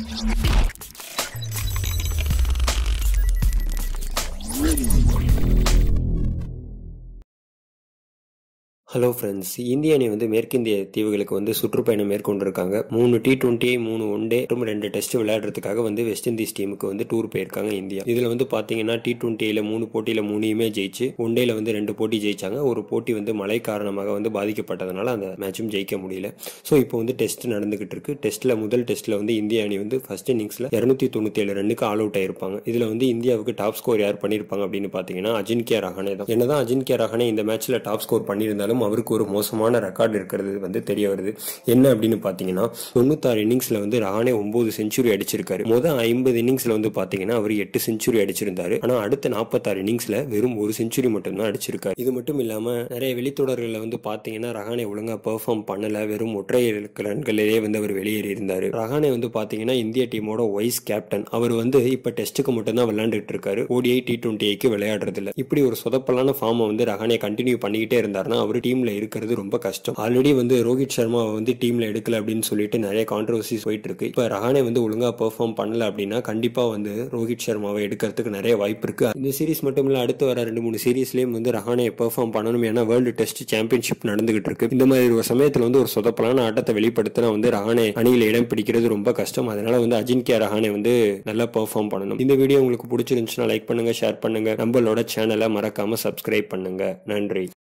hello friends இந்திய அணி வந்து மேற்கிந்திய தீவுகளுக்கு வந்து சுற்றுப்பயணம் மேற்கொண்டிருக்காங்க மூணு டி டுவெண்ட்டி மூணு ஒன் டே மற்றும் ரெண்டு டெஸ்ட் விளையாடுறதுக்காக வந்து வெஸ்ட் இண்டீஸ் டீமுக்கு வந்து டூர் போயிருக்காங்க இந்தியா இதில் வந்து பார்த்தீங்கன்னா டி டுவெண்ட்டியில் மூணு போட்டியில் மூணையுமே ஜெயிச்சு ஒன் டேல வந்து ரெண்டு போட்டி ஜெயிச்சாங்க ஒரு போட்டி வந்து மழை காரணமாக வந்து பாதிக்கப்பட்டதுனால அந்த மேட்சும் ஜெயிக்க முடியல ஸோ இப்போ வந்து டெஸ்ட் நடந்துகிட்டு இருக்கு டெஸ்ட்டில் முதல் டெஸ்ட்டில் வந்து இந்திய அணி வந்து ஃபர்ஸ்ட் இன்னிங்ஸில் இரநூத்தி தொண்ணூற்றி ஏழு ரன்னுக்கு ஆல் அவுட் ஆயிருப்பாங்க இதில் வந்து இந்தியாவுக்கு டாப் ஸ்கோர் யார் பண்ணியிருப்பாங்க அப்படின்னு பார்த்தீங்கன்னா அஜின்கியா ரஹானே தான் என்னதான் அஜின்கியா ரஹானே இந்த மேட்ச்சில் டாப் ஸ்கோர் பண்ணியிருந்தாலும் அவருக்கு ஒரு மோசமான ரெக்கார்டு இருக்கிறது வந்து தெரிய வருது என்ன அப்படின்னு பார்த்தீங்கன்னா தொண்ணூத்தாறு இன்னிங்ஸ்ல வந்து ரஹானே ஒன்பது செஞ்சுரி அடிச்சிருக்காரு மொதல் ஐம்பது இன்னிங்ஸ்ல வந்து பார்த்தீங்கன்னா அவர் எட்டு செஞ்சுரி அடிச்சிருந்தாரு ஆனால் அடுத்த நாற்பத்தாறு இன்னிங்ஸ்ல வெறும் ஒரு செஞ்சுரி மட்டும்தான் அடிச்சிருக்காரு இது மட்டும் இல்லாம நிறைய வெளித்தொடர்களில் வந்து பார்த்தீங்கன்னா ரஹானே ஒழுங்கா பெர்ஃபார்ம் பண்ணல வெறும் ஒற்றை ரன்களிலே வந்து அவர் வெளியேறி இருந்தாரு ரஹானே வந்து பார்த்தீங்கன்னா இந்திய டீமோட வைஸ் கேப்டன் அவர் வந்து இப்ப டெஸ்ட்டுக்கு மட்டும்தான் விளையாண்டுட்டு இருக்காரு ஓடிஐ டி டுவெண்ட்டி விளையாடுறது இல்ல இப்படி ஒரு சொதப்பலான ஃபார்மை வந்து ரஹானே கண்டினியூ பண்ணிக்கிட்டே இருந்தாருன்னா அவர் டீம்ல இருக்கிறது ரொம்ப கஷ்டம் ஆல்ரெடி வந்து ரோஹித் சர்மா வந்து டீம்ல எடுக்கல அப்படின்னு சொல்லிட்டு நிறைய கான்ட்ரவர்சிஸ் போயிட்டு இருக்கு இப்ப ரஹானே வந்து ஒழுங்கா பெர்ஃபார்ம் பண்ணல அப்படின்னா கண்டிப்பா வந்து ரோஹித் சர்மாவை எடுக்கிறதுக்கு நிறைய வாய்ப்பு இருக்கு இந்த சீரிஸ் மட்டும் இல்ல அடுத்து வர ரெண்டு மூணு சீரீஸ்லயும் வந்து ரஹானே பெர்ஃபார்ம் பண்ணணும் ஏன்னா வேர்ல்டு டெஸ்ட் சாம்பியன்ஷிப் நடந்துகிட்டு இருக்கு இந்த மாதிரி ஒரு சமயத்துல வந்து ஒரு சொதப்பலான ஆட்டத்தை வெளிப்படுத்தினா வந்து ரஹானே அணியில இடம் பிடிக்கிறது ரொம்ப கஷ்டம் அதனால வந்து அஜின்கியா ரஹானே வந்து நல்லா பெர்ஃபார்ம் பண்ணணும் இந்த வீடியோ உங்களுக்கு பிடிச்சிருந்துச்சுன்னா லைக் பண்ணுங்க ஷேர் பண்ணுங்க நம்மளோட சேனலை மறக்காம சப்ஸ்கிரைப் பண்ணுங்க நன்றி